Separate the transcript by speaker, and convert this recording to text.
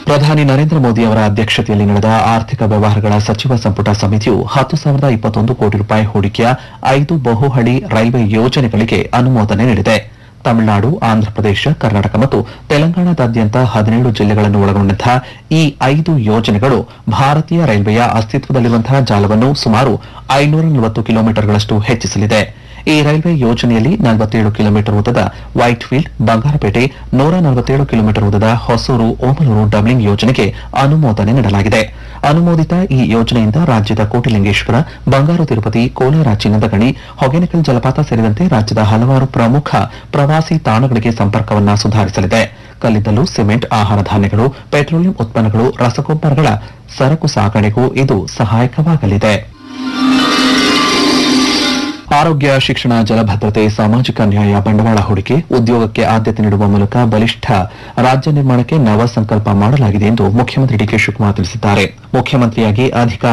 Speaker 1: ಪ್ರಧಾನಿ ನರೇಂದ್ರ ಮೋದಿ ಅವರ ಅಧ್ಯಕ್ಷತೆಯಲ್ಲಿ ನಡೆದ ಆರ್ಥಿಕ ವ್ಯವಹಾರಗಳ ಸಚಿವ ಸಂಪುಟ ಸಮಿತಿಯು ಹತ್ತು ಸಾವಿರದ ಇಪ್ಪತ್ತೊಂದು ಕೋಟಿ ರೂಪಾಯಿ ಹೂಡಿಕೆಯ ಐದು ಬಹುಹಳಿ ರೈಲ್ವೆ ಯೋಜನೆಗಳಿಗೆ ಅನುಮೋದನೆ ನೀಡಿದೆ ತಮಿಳುನಾಡು ಆಂಧ್ರಪ್ರದೇಶ ಕರ್ನಾಟಕ ಮತ್ತು ತೆಲಂಗಾಣದಾದ್ಯಂತ ಹದಿನೇಳು ಜಿಲ್ಲೆಗಳನ್ನು ಒಳಗೊಂಡಂತಹ ಈ ಐದು ಯೋಜನೆಗಳು ಭಾರತೀಯ ರೈಲ್ವೆಯ ಅಸ್ತಿತ್ವದಲ್ಲಿರುವಂತಹ ಜಾಲವನ್ನು ಸುಮಾರು ಐನೂರ ನಲವತ್ತು ಕಿಲೋಮೀಟರ್ಗಳಷ್ಟು ಹೆಚ್ಚಿಸಲಿದೆ ಈ ರೈಲ್ವೆ ಯೋಜನೆಯಲ್ಲಿ ನಲವತ್ತೇಳು ಕಿಲೋಮೀಟರ್ ಉದ್ದದ ವೈಟ್ಫೀಲ್ಡ್ ಬಂಗಾರಪೇಟೆ ನೂರ ನಲವತ್ತೇಳು ಕಿಲೋಮೀಟರ್ ಉದ್ದದ ಹೊಸೂರು ಓಮಲೂರು ಡಬ್ಲಿಂಗ್ ಯೋಜನೆಗೆ ಅನುಮೋದನೆ ನೀಡಲಾಗಿದೆ ಅನುಮೋದಿತ ಈ ಯೋಜನೆಯಿಂದ ರಾಜ್ಯದ ಕೋಟಿಲಿಂಗೇಶ್ವರ ಬಂಗಾರು ತಿರುಪತಿ ಕೋಲಾರ ಚಿನ್ನದಗಣಿ ಹೊಗೇನಕಲ್ ಜಲಪಾತ ಸೇರಿದಂತೆ ರಾಜ್ಯದ ಹಲವಾರು ಪ್ರಮುಖ ಪ್ರವಾಸಿ ತಾಣಗಳಿಗೆ ಸಂಪರ್ಕವನ್ನ ಸುಧಾರಿಸಲಿದೆ ಕಲ್ಲಿದ್ದಲು ಸಿಮೆಂಟ್ ಆಹಾರ ಧಾನ್ಯಗಳು ಪೆಟ್ರೋಲಿಯಂ ಉತ್ಪನ್ನಗಳು ರಸಗೊಬ್ಬರಗಳ ಸರಕು ಸಾಗಣೆಗೂ ಇದು ಸಹಾಯಕವಾಗಲಿದೆ ಆರೋಗ್ಯ ಶಿಕ್ಷಣ ಜಲಭದ್ರತೆ ಸಾಮಾಜಿಕ ನ್ಯಾಯ ಬಂಡವಾಳ ಹೂಡಿಕೆ ಉದ್ಯೋಗಕ್ಕೆ ಆದ್ಯತೆ ನೀಡುವ ಮೂಲಕ ಬಲಿಷ್ಠ ರಾಜ್ಯ ನಿರ್ಮಾಣಕ್ಕೆ ನವ ಸಂಕಲ್ಪ ಮಾಡಲಾಗಿದೆ ಎಂದು ಮುಖ್ಯಮಂತ್ರಿ ಡಿಕೆ ಶಿವಕುಮಾರ್ ತಿಳಿಸಿದ್ದಾರೆ ಮುಖ್ಯಮಂತ್ರಿಯಾಗಿ ಅಧಿಕಾರ